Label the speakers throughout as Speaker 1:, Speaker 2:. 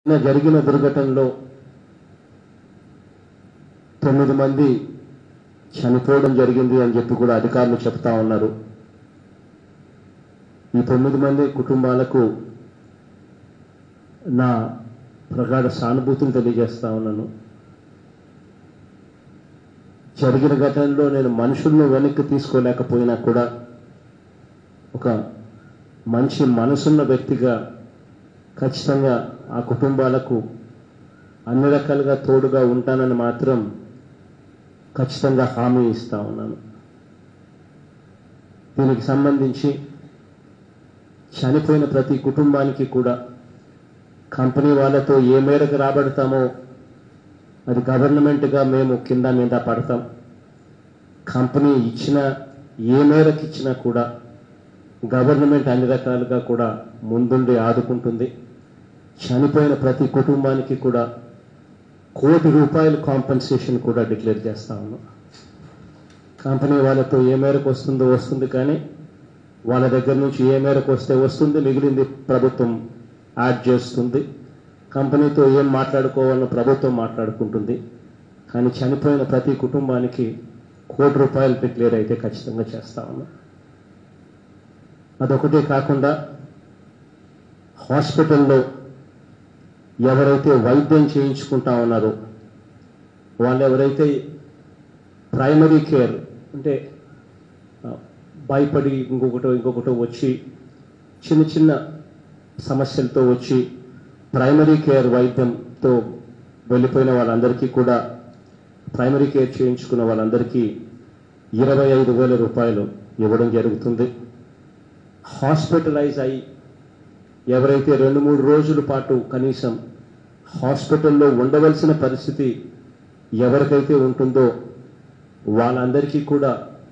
Speaker 1: నిన్న జరిగిన దుర్ఘటనలో తొమ్మిది మంది చనిపోవడం జరిగింది అని చెప్పి కూడా అధికారులు చెప్తా ఉన్నారు ఈ తొమ్మిది మంది కుటుంబాలకు నా ప్రగాఢ సానుభూతిని తెలియజేస్తా ఉన్నాను జరిగిన ఘటనలో నేను మనుషులను వెనక్కి తీసుకోలేకపోయినా కూడా ఒక మంచి మనసున్న వ్యక్తిగా ఖచ్చితంగా ఆ కుటుంబాలకు అన్ని రకాలుగా తోడుగా ఉంటానని మాత్రం ఖచ్చితంగా హామీ ఇస్తా ఉన్నాను దీనికి సంబంధించి చనిపోయిన ప్రతి కుటుంబానికి కూడా కంపెనీ వాళ్ళతో ఏ మేరకు రాబడతామో అది గవర్నమెంట్గా మేము కింద మీద పడతాం కంపెనీ ఇచ్చిన ఏ మేరకు ఇచ్చినా కూడా గవర్నమెంట్ అన్ని రకాలుగా కూడా ముందుండి ఆదుకుంటుంది చనిపోయిన ప్రతి కుటుంబానికి కూడా కోటి రూపాయల కాంపెన్సేషన్ కూడా డిక్లేర్ చేస్తా ఉన్నాం కంపెనీ వాళ్ళతో ఏ మేరకు వస్తుందో వస్తుంది కానీ వాళ్ళ దగ్గర నుంచి ఏ మేరకు వస్తే వస్తుంది మిగిలింది ప్రభుత్వం యాడ్ చేస్తుంది కంపెనీతో ఏం మాట్లాడుకోవాలో ప్రభుత్వం మాట్లాడుకుంటుంది కానీ చనిపోయిన ప్రతి కుటుంబానికి కోటి రూపాయలు డిక్లేర్ అయితే ఖచ్చితంగా చేస్తా ఉన్నాం అదొకటే కాకుండా హాస్పిటల్లో ఎవరైతే వైద్యం చేయించుకుంటా ఉన్నారో వాళ్ళు ఎవరైతే ప్రైమరీ కేర్ అంటే ఆ, భయపడి ఇంకొకటో ఇంకొకటో వచ్చి చిన్న చిన్న సమస్యలతో వచ్చి ప్రైమరీ కేర్ వైద్యంతో వెళ్ళిపోయిన వాళ్ళందరికీ కూడా ప్రైమరీ కేర్ చేయించుకున్న వాళ్ళందరికీ ఇరవై ఐదు వేల రూపాయలు ఇవ్వడం జరుగుతుంది హాస్పిటలైజ్ అయి ఎవరైతే రెండు మూడు రోజుల పాటు కనీసం హాస్పిటల్లో ఉండవలసిన పరిస్థితి ఎవరికైతే ఉంటుందో వాళ్ళందరికీ కూడా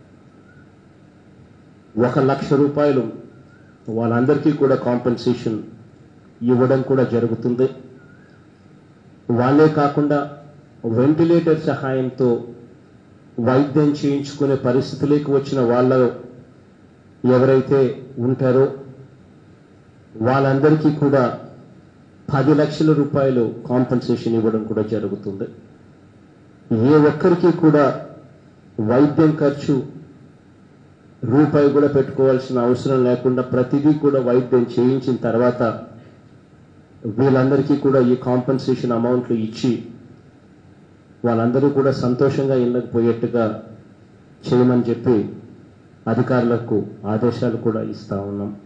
Speaker 1: ఒక లక్ష రూపాయలు వాళ్ళందరికీ కూడా కాంపెన్సేషన్ ఇవ్వడం కూడా జరుగుతుంది వాళ్ళే కాకుండా వెంటిలేటర్ సహాయంతో వైద్యం చేయించుకునే పరిస్థితిలోకి వచ్చిన వాళ్ళ ఎవరైతే ఉంటారో వాళ్ళందరికీ కూడా పది లక్షల రూపాయలు కాంపెన్సేషన్ ఇవ్వడం కూడా జరుగుతుంది ఏ ఒక్కరికి కూడా వైద్యం ఖర్చు రూపాయి కూడా పెట్టుకోవాల్సిన అవసరం లేకుండా ప్రతిదీ కూడా వైద్యం చేయించిన తర్వాత వీళ్ళందరికీ కూడా ఈ కాంపెన్సేషన్ అమౌంట్లు ఇచ్చి వాళ్ళందరూ కూడా సంతోషంగా ఇళ్ళకి పోయేట్టుగా చేయమని చెప్పి అధికారులకు ఆదేశాలు కూడా ఇస్తా ఉన్నాం